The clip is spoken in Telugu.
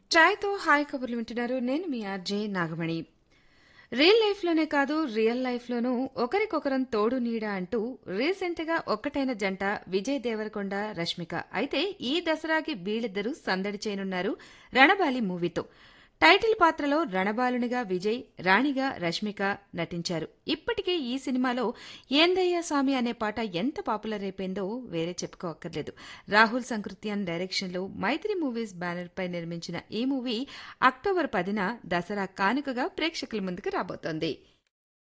చాయ్తో హాయ్ కబుర్లు వింటున్నారు నేను మీ ఆర్జే నాగమణి రియల్ లైఫ్లోనే కాదు రియల్ లైఫ్లోనూ ఒకరికొకరం తోడు నీడ అంటూ రీసెంట్గా ఒక్కటైన జంట విజయ్ దేవరకొండ రష్మిక అయితే ఈ దసరాకి వీళ్ళిద్దరూ సందడి చేయనున్నారు రణబాలి మూవీతో టైటిల్ పాత్రలో రణబాలునిగా విజయ్ రాణిగా రష్మిక నటించారు ఇప్పటికే ఈ సినిమాలో ఏందయ్య స్వామి అనే పాట ఎంత పాపులర్ అయిపోయిందో వేరే చెప్పుకోక్కర్లేదు రాహుల్ సంకృత్యాన్ డైరెక్షన్లో మైత్రి మూవీస్ బ్యానర్పై నిర్మించిన ఈ మూవీ అక్టోబర్ పదిన దసరా కానుకగా ప్రేక్షకుల ముందుకు రాబోతోంది